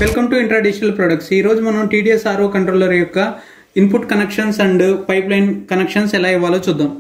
welcome to intra digital products ఈ రోజు మనం టీడీఎస్ ఆర్ఓ కంట్రోలర్ యొక్క input connections and pipeline connections ఎలా ఇవ్వాలో చూద్దాం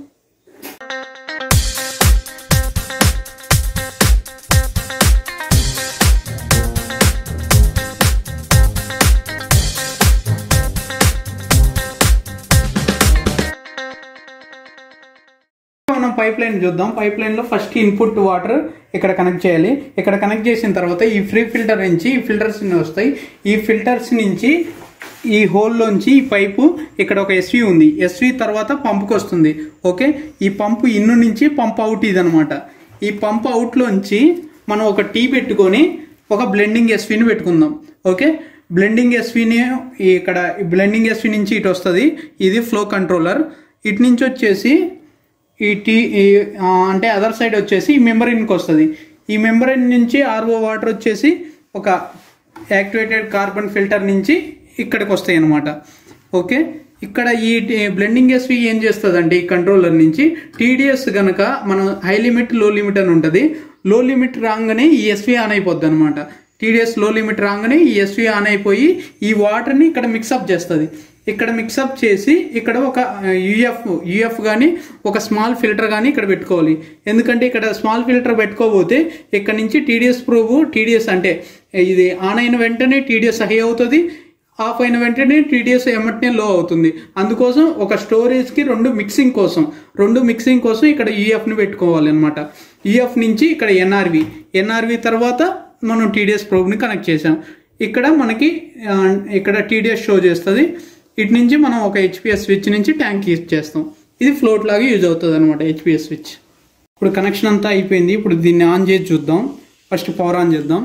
మనం పైప్ లైన్ చూద్దాం పైప్ లైన్ లో ఫస్ట్ ఇన్పుట్ వాటర్ ఇక్కడ కనెక్ట్ చేయాలి ఇక్కడ కనెక్ట్ చేసిన తర్వాత ఈ ఫ్రీ ఫిల్టర్ నుంచి ఈ ఫిల్టర్స్ వస్తాయి ఈ ఫిల్టర్స్ నుంచి ఈ హోల్లోంచి ఈ పైపు ఇక్కడ ఒక ఎస్వి ఉంది ఎస్వి తర్వాత పంపుకి వస్తుంది ఓకే ఈ పంపు ఇన్ను నుంచి పంప్ అవుట్ ఇదనమాట ఈ పంప్ అవుట్లోంచి మనం ఒక టీ పెట్టుకొని ఒక బ్లెండింగ్ ఎస్విని పెట్టుకుందాం ఓకే బ్లెండింగ్ ఎస్విని ఇక్కడ బ్లెండింగ్ ఎస్వి నుంచి ఇటు వస్తుంది ఇది ఫ్లో కంట్రోలర్ ఇటు నుంచి వచ్చేసి ఈ టీ ఈ, ఆ, అంటే అదర్ సైడ్ వచ్చేసి ఈ మెంబరిన్కి వస్తుంది ఈ మెంబరిన్ నుంచి ఆర్ఓ వాటర్ వచ్చేసి ఒక యాక్టివేటెడ్ కార్బన్ ఫిల్టర్ నుంచి ఇక్కడికి వస్తాయి అన్నమాట ఓకే ఇక్కడ ఈ బ్లెండింగ్ ఎస్వి ఏం చేస్తుంది అంటే ఈ కంట్రోలర్ నుంచి టీడీఎస్ గనక మనం హై లిమిట్ లో లిమిట్ అని ఉంటుంది లో లిమిట్ రాగానే ఈ ఎస్వి ఆన్ అయిపోద్ది అనమాట టీడీఎస్ లో లిమిట్ రాగానే ఈ ఎస్వి ఆన్ అయిపోయి ఈ వాటర్ని ఇక్కడ మిక్సప్ చేస్తుంది ఇక్కడ మిక్సప్ చేసి ఇక్కడ ఒక యుఎఫ్ యుఎఫ్ కానీ ఒక స్మాల్ ఫిల్టర్ కానీ ఇక్కడ పెట్టుకోవాలి ఎందుకంటే ఇక్కడ స్మాల్ ఫిల్టర్ పెట్టుకోకపోతే ఇక్కడ నుంచి టీడీఎస్ ప్రూవ్ టీడీఎస్ అంటే ఇది ఆన్ అయిన వెంటనే టీడీఎస్ హై అవుతుంది ఆఫ్ అయిన వెంటనే టీడీఎస్ ఎమ్మటనే లో అవుతుంది అందుకోసం ఒక స్టోరేజ్కి రెండు మిక్సింగ్ కోసం రెండు మిక్సింగ్ కోసం ఇక్కడ యూఎఫ్ని పెట్టుకోవాలి అనమాట యూఎఫ్ నుంచి ఇక్కడ ఎన్ఆర్వి ఎన్ఆర్వి తర్వాత మనం టీడీఎస్ ప్రోబ్ని కనెక్ట్ చేసాం ఇక్కడ మనకి ఆ, ఇక్కడ టీడీఎస్ షో చేస్తుంది ఇటు నుంచి మనం ఒక హెచ్పిఎస్ స్విచ్ నుంచి ట్యాంక్ యూజ్ చేస్తాం ఇది ఫ్లోట్ లాగా యూజ్ అవుతుంది అనమాట హెచ్పిఎస్ స్విచ్ ఇప్పుడు కనెక్షన్ అంతా అయిపోయింది ఇప్పుడు దీన్ని ఆన్ చేసి చూద్దాం ఫస్ట్ పవర్ ఆన్ చేద్దాం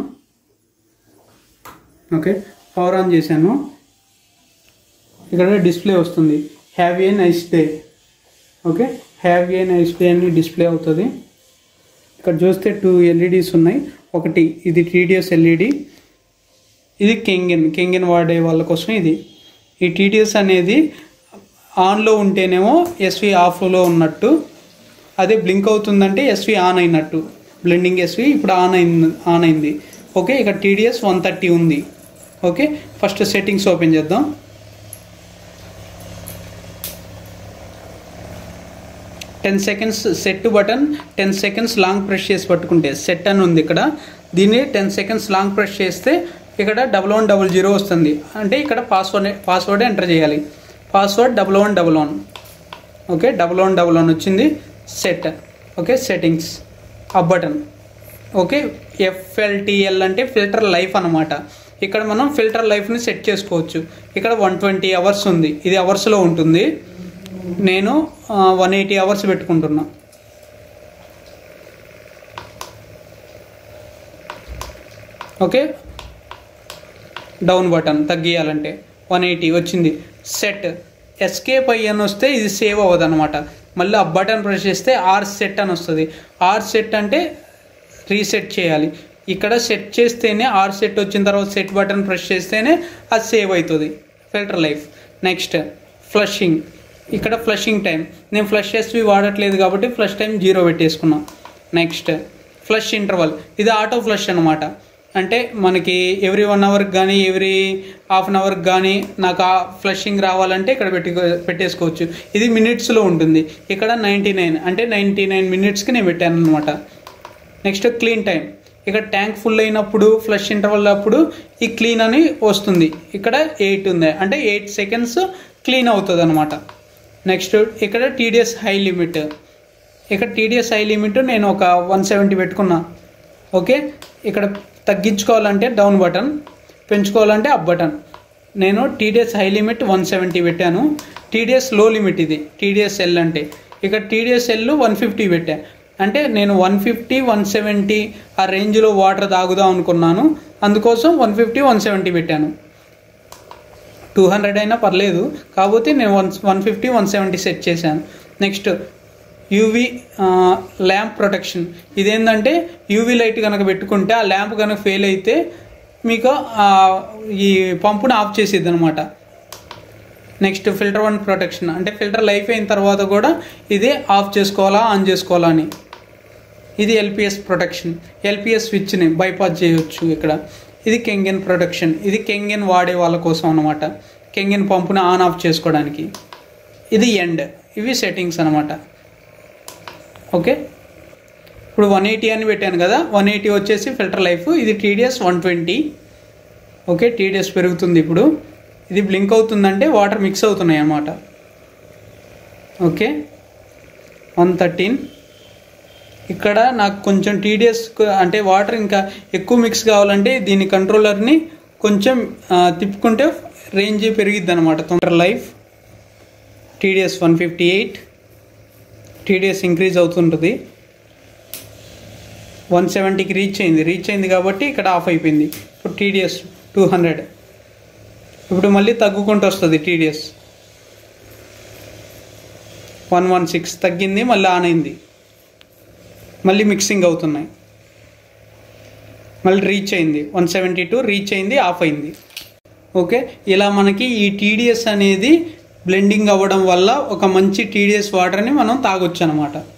ఓకే పవర్ ఆన్ చేశాను ఇక్కడ డిస్ప్లే వస్తుంది have a nice day okay have a nice day అని డిస్ప్లే అవుతుంది ఇక్కడ చూస్తే టూ ఎల్ఈడీస్ ఉన్నాయి ఒకటి ఇది టీడీఎస్ ఎల్ఈడి ఇది కెంగిన్ కెంగిన్ వాడే వాళ్ళ కోసం ఇది ఈ టీడీఎస్ అనేది ఆన్లో ఉంటేనేమో ఎస్వి ఆఫ్లో ఉన్నట్టు అదే బ్లింక్ అవుతుందంటే ఎస్వి ఆన్ అయినట్టు బ్లెండింగ్ ఎస్వి ఇప్పుడు ఆన్ అయింది ఆన్ అయింది ఓకే ఇక్కడ టీడీఎస్ వన్ థర్టీ ఉంది ఓకే ఫస్ట్ సెట్టింగ్స్ ఓపెన్ చేద్దాం ten seconds set button ten seconds long press చేసి పట్టుకుంటే సెట్ అని ఉంది ఇక్కడ దీన్ని టెన్ సెకండ్స్ లాంగ్ ప్రెస్ చేస్తే ఇక్కడ డబల్ వన్ డబల్ జీరో వస్తుంది అంటే ఇక్కడ పాస్వర్డ్ పాస్వర్డ్ ఎంటర్ చేయాలి password double one double one okay double one double one వచ్చింది set okay settings up button okay FLTL అంటే ఫిల్టర్ లైఫ్ అనమాట ఇక్కడ మనం ఫిల్టర్ లైఫ్ని సెట్ చేసుకోవచ్చు ఇక్కడ వన్ ట్వంటీ అవర్స్ ఉంది ఇది అవర్స్లో ఉంటుంది నేను వన్ ఎయిటీ అవర్స్ పెట్టుకుంటున్నా ఓకే డౌన్ బటన్ తగ్గియాలంటే వన్ ఎయిటీ వచ్చింది సెట్ ఎస్కేప్ అయ్యని వస్తే ఇది సేవ్ అవ్వదు అనమాట మళ్ళీ ఆ బటన్ ప్రెస్ చేస్తే ఆర్ సెట్ అని వస్తుంది ఆర్ సెట్ అంటే రీసెట్ చేయాలి ఇక్కడ సెట్ చేస్తేనే ఆర్ సెట్ వచ్చిన తర్వాత సెట్ బటన్ ప్రెస్ చేస్తేనే అది సేవ్ అవుతుంది ఫిల్టర్ లైఫ్ నెక్స్ట్ ఫ్లషింగ్ ఇక్కడ ఫ్లషింగ్ టైం నేను ఫ్లష్ చేసి వాడట్లేదు కాబట్టి ఫ్లష్ టైం జీరో పెట్టేసుకున్నాం నెక్స్ట్ ఫ్లష్ ఇంటర్వల్ ఇది ఆటో ఫ్లష్ అనమాట అంటే మనకి ఎవ్రీ వన్ అవర్కి కానీ ఎవ్రీ హాఫ్ అన్ అవర్కి కానీ నాకు ఆ ఫ్లషింగ్ రావాలంటే ఇక్కడ పెట్టి పెట్టేసుకోవచ్చు ఇది మినిట్స్లో ఉంటుంది ఇక్కడ నైంటీ నైన్ అంటే నైంటీ నైన్ మినిట్స్కి నేను పెట్టాను అనమాట నెక్స్ట్ క్లీన్ టైం ఇక్కడ ట్యాంక్ ఫుల్ అయినప్పుడు ఫ్లష్ ఇంటర్వల్ అప్పుడు ఈ క్లీన్ అని వస్తుంది ఇక్కడ ఎయిట్ ఉంది అంటే ఎయిట్ సెకండ్స్ క్లీన్ అవుతుంది అనమాట నెక్స్ట్ ఇక్కడ టీడీఎస్ హై లిమిట్ ఇక్కడ టీడీఎస్ హై లిమిట్ నేను ఒక వన్ సెవెంటీ పెట్టుకున్నా ఓకే ఇక్కడ తగ్గించుకోవాలంటే డౌన్ బటన్ పెంచుకోవాలంటే అప్ బటన్ నేను TDS high limit one seventy పెట్టాను టీడీఎస్ లో లిమిట్ ఇది టీడీఎస్ ఎల్ అంటే ఇక్కడ టీడీఎస్ ఎల్ వన్ ఫిఫ్టీ పెట్టా అంటే నేను వన్ ఫిఫ్టీ వన్ సెవెంటీ ఆ రేంజ్లో వాటర్ తాగుదాం అనుకున్నాను అందుకోసం వన్ ఫిఫ్టీ వన్ సెవెంటీ పెట్టాను టూ హండ్రెడ్ అయినా పర్లేదు కాకపోతే నేను one one fifty one seventy set చేశాను నెక్స్ట్ యూవి ల్యాంప్ ప్రొటెక్షన్ ఇదేంటంటే యూవి లైట్ కనుక పెట్టుకుంటే ఆ ల్యాంప్ కనుక ఫెయిల్ అయితే మీకు ఆ, ఈ పంపుని ఆఫ్ చేసేది అనమాట నెక్స్ట్ ఫిల్టర్ వన్ ప్రొటెక్షన్ అంటే ఫిల్టర్ లైఫ్ అయిన తర్వాత కూడా ఇది ఆఫ్ చేసుకోవాలా ఆన్ చేసుకోవాలా అని ఇది ఎల్పిఎస్ ప్రొటెక్షన్ ఎల్పిఎస్ స్విచ్ని బైపాస్ చేయొచ్చు ఇక్కడ ఇది కెంగెన్ ప్రొడక్షన్ ఇది కెంగెన్ వాడే వాళ్ళ కోసం అనమాట కెంగెన్ పంపుని ఆన్ ఆఫ్ చేసుకోవడానికి ఇది ఎండ్ ఇవి సెట్టింగ్స్ అనమాట ఓకే ఇప్పుడు వన్ ఎయిటీ అని పెట్టాను కదా వన్ ఎయిటీ వచ్చేసి ఫిల్టర్ లైఫ్ ఇది TDS one twenty okay TDS పెరుగుతుంది ఇప్పుడు ఇది బ్లింక్ అవుతుందంటే వాటర్ మిక్స్ అవుతున్నాయి అన్నమాట ఓకే వన్ థర్టీన్ ఇక్కడ నాకు కొంచెం టీడీఎస్ అంటే వాటర్ ఇంకా ఎక్కువ మిక్స్ కావాలంటే దీని కంట్రోలర్ని కొంచెం ఆ, తిప్పుకుంటే రేంజ్ పెరిగిద్ది అనమాట తొందర life TDS one fifty eight TDS increase అవుతుంటుంది వన్ సెవెంటీకి రీచ్ అయింది రీచ్ అయింది కాబట్టి ఇక్కడ ఆఫ్ అయిపోయింది ఇప్పుడు టీడీఎస్ టూ హండ్రెడ్ ఇప్పుడు మళ్ళీ తగ్గుకుంటూ వస్తుంది టీడీఎస్ వన్ వన్ సిక్స్ తగ్గింది మళ్ళీ ఆన్ అయింది మళ్ళీ మిక్సింగ్ అవుతున్నాయి మళ్ళీ రీచ్ అయింది వన్ సెవెంటీ టూ రీచ్ అయింది ఆఫ్ అయింది ఓకే ఇలా మనకి ఈ టీడీఎస్ అనేది బ్లెండింగ్ అవ్వడం వల్ల ఒక మంచి టీడీఎస్ వాటర్ని మనం తాగొచ్చు అనమాట